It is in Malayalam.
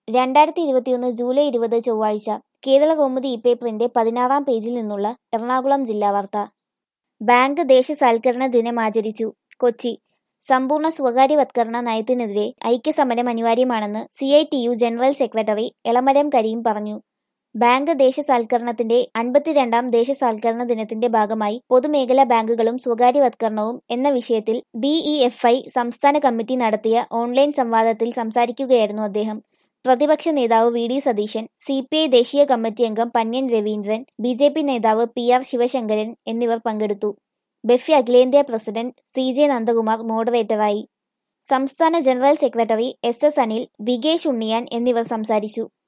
രണ്ടായിരത്തി ഇരുപത്തിയൊന്ന് ജൂലൈ ഇരുപത് ചൊവ്വാഴ്ച കേരളകൗമുദി ഇപേപ്പറിന്റെ പതിനാറാം പേജിൽ നിന്നുള്ള എറണാകുളം ജില്ലാ വാർത്ത ബാങ്ക് ദേശസാൽക്കരണ ദിനം ആചരിച്ചു കൊച്ചി സമ്പൂർണ്ണ സ്വകാര്യവത്കരണ നയത്തിനെതിരെ ഐക്യസമരം അനിവാര്യമാണെന്ന് C I T U general secretary Elamaram Kareem പറഞ്ഞു ബാങ്ക് ദേശസാൽക്കരണത്തിന്റെ അൻപത്തിരണ്ടാം ദേശസാൽക്കരണ ദിനത്തിന്റെ ഭാഗമായി പൊതുമേഖലാ ബാങ്കുകളും സ്വകാര്യവത്കരണവും എന്ന വിഷയത്തിൽ ബി ഇ എഫ് ഐ സംസ്ഥാന കമ്മിറ്റി നടത്തിയ ഓൺലൈൻ സംവാദത്തിൽ സംസാരിക്കുകയായിരുന്നു അദ്ദേഹം പ്രതിപക്ഷ നേതാവ് V D Satheesan C P I ദേശീയ കമ്മിറ്റി അംഗം Pannian Raveendran B J P നേതാവ് പി ആർ ശിവശങ്കരൻ എന്നിവർ പങ്കെടുത്തു ബെഫി അഖിലേന്ത്യാ പ്രസിഡന്റ് സി ജെ നന്ദകുമാർ മോഡറേറ്ററായി സംസ്ഥാന general secretary S S Anil Vikesh Unniyan എന്നിവർ സംസാരിച്ചു